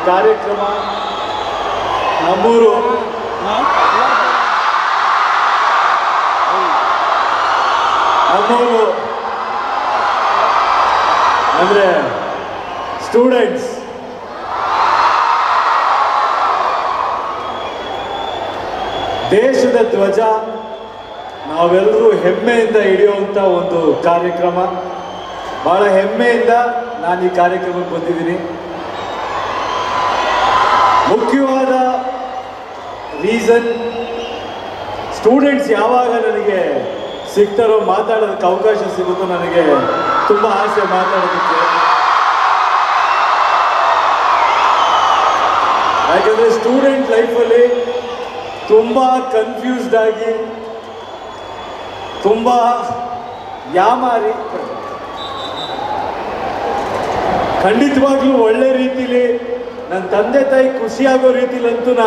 ಕಾರ್ಯಕ್ರಮ ನಮ್ಮೂರು ನಮ್ಮೂರು ಅಂದರೆ ಸ್ಟೂಡೆಂಟ್ಸ್ ದೇಶದ ಧ್ವಜ ನಾವೆಲ್ಲರೂ ಹೆಮ್ಮೆಯಿಂದ ಹಿಡಿಯುವಂಥ ಒಂದು ಕಾರ್ಯಕ್ರಮ ಬಹಳ ಹೆಮ್ಮೆಯಿಂದ ನಾನು ಈ ಕಾರ್ಯಕ್ರಮಕ್ಕೆ ಬಂದಿದ್ದೀನಿ ಮುಖ್ಯವಾದ ರೀಸನ್ ಸ್ಟೂಡೆಂಟ್ಸ್ ಯಾವಾಗ ನನಗೆ ಸಿಗ್ತಾರೋ ಮಾತಾಡೋದಕ್ಕೆ ಅವಕಾಶ ಸಿಗುತ್ತೋ ನನಗೆ ತುಂಬ ಆಸೆ ಮಾತಾಡೋದಕ್ಕೆ ಯಾಕಂದರೆ ಸ್ಟೂಡೆಂಟ್ ಲೈಫಲ್ಲಿ ತುಂಬ ಕನ್ಫ್ಯೂಸ್ಡ್ ಆಗಿ ತುಂಬ ಯಾಮಾರಿ ಖಂಡಿತವಾಗ್ಲೂ ಒಳ್ಳೆ ರೀತಿಲಿ ನನ್ನ ತಂದೆ ತಾಯಿ ಖುಷಿಯಾಗೋ ರೀತಿಲಂತೂ ನಾನು